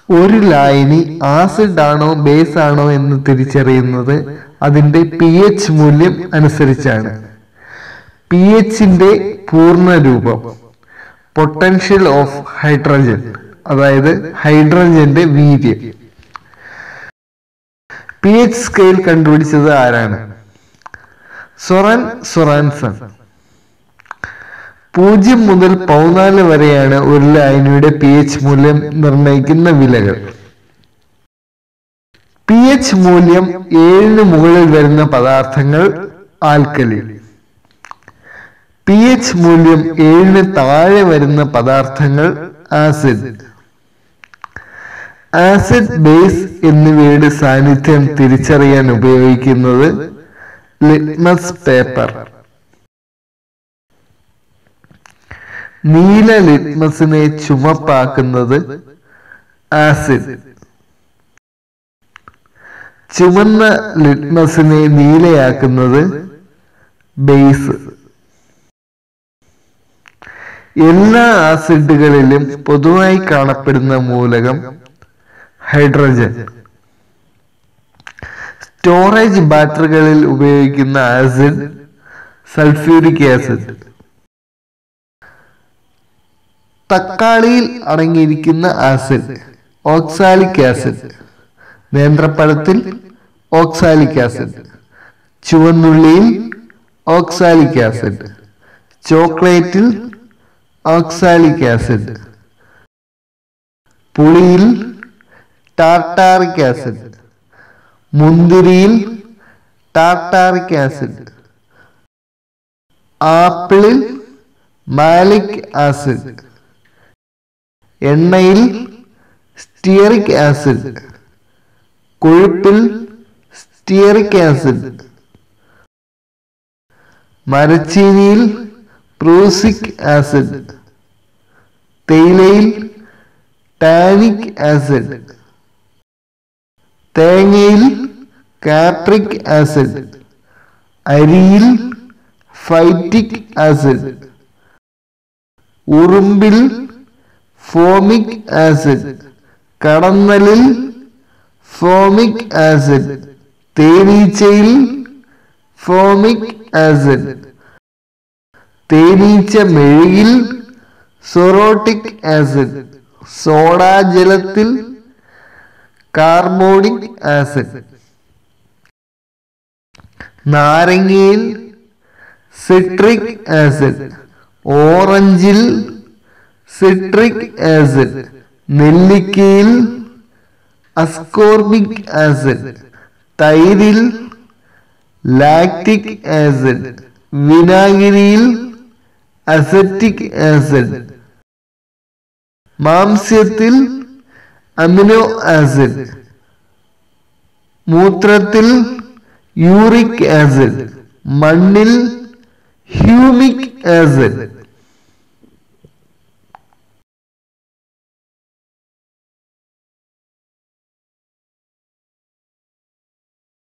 ഒരു ലായനി ആസിഡ് ആണോ ബേസ് ആണോ എന്ന് തിരിച്ചറിയുന്നത് അതിന്റെ പി എച്ച് മൂല്യം അനുസരിച്ചാണ് പി എച്ചിന്റെ പൂർണ്ണ രൂപം പൊട്ടൻഷ്യൽ ഓഫ് ഹൈഡ്രജൻ അതായത് ഹൈഡ്രജന്റെ വീര്യം പി എച്ച് സ്കെയിൽ കണ്ടുപിടിച്ചത് ആരാണ് സൊറൻ സൊറാൻസൺ പൂജ്യം മുതൽ പതിനാല് വരെയാണ് ഒരു ലായനിയുടെ പി എച്ച് മൂല്യം നിർണ്ണയിക്കുന്ന വിലകൾ പി എച്ച് മൂല്യം ഏഴിന് മുകളിൽ വരുന്ന പദാർത്ഥങ്ങൾ ആൽക്കലി പി എച്ച് മൂല്യം ഏഴിന് താഴെ വരുന്ന പദാർത്ഥങ്ങൾ ആസിഡ് ആസിഡ് ബേസ് എന്നിവയുടെ സാന്നിധ്യം തിരിച്ചറിയാൻ ഉപയോഗിക്കുന്നത് ലിറ്റ്മസ് പേപ്പർ നീല ലിറ്റ്മസിനെ ചുമപ്പാക്കുന്നത് ആസിഡ് ചുമന്ന ലിറ്റ്മസിനെ നീലയാക്കുന്നത് ബേസ് എല്ലാ ആസിഡുകളിലും പൊതുവായി കാണപ്പെടുന്ന മൂലകം ഹൈഡ്രജൻ സ്റ്റോറേജ് ബാറ്ററികളിൽ ഉപയോഗിക്കുന്ന ആസിഡ് സൾഫ്യൂരിക് ആസിഡ് തക്കാളിയിൽ അടങ്ങിയിരിക്കുന്ന ആസിഡ് ഓക്സാലിക് ആസിഡ് നേന്ത്രപ്പഴത്തിൽ ഓക്സാലിക് ആസിഡ് ചുവന്നുള്ളിയിൽ ഓക്സാലിക് ആസിഡ് ചോക്ലേറ്റിൽ ഓക്സാലിക് ആസിഡ് പുളിയിൽ ടാർട്ടാറിക് ആസിഡ് മുന്തിരിയിൽ ടാർട്ടാറിക് ആസിഡ് ആപ്പിളിൽ മാലിക് ആസിഡ് എണ്ണയിൽ സ്റ്റിയറിക് ആസിഡ് കൊഴുപ്പിൽ സ്റ്റിയറിക് ആസിഡ് മരച്ചീനിയിൽ പ്രൂസിക് ആസിഡ് തേയിലയിൽ ടാനിക് ആസിഡ് തേങ്ങയിൽ കാപ്രിക് ആസിഡ് അരിയിൽ ഫൈറ്റിക് ആസിഡ് ഉറുമ്പിൽ ഫോമിക് ആസിഡ് കടന്നലിൽ ഫോമിക് ആസിഡ് തേനീച്ചയിൽ ഫോമിക് ആസിഡ് തേനീച്ച മെഴുകിൽ സൊറോട്ടിക് ആസിഡ് സോഡാജലത്തിൽ കാർബോണിക് ആസിഡ് നാരങ്ങയിൽ സിട്രിക് ആസിഡ് ഓറഞ്ചിൽ സിട്രിക് ആസിഡ് നെല്ലിക്കയിൽ അസ്കോർബിക് ആസിഡ് തൈരിൽ ലാക്റ്റിക് ആസിഡ് വിനാഗിരിയിൽ അസറ്റിക് ആസിഡ് മാംസ്യത്തിൽ അമിനോ ആസിഡ് മൂത്രത്തിൽ യൂറിക് ആസിഡ് മണ്ണിൽ ഹ്യൂമിക് ആസിഡ്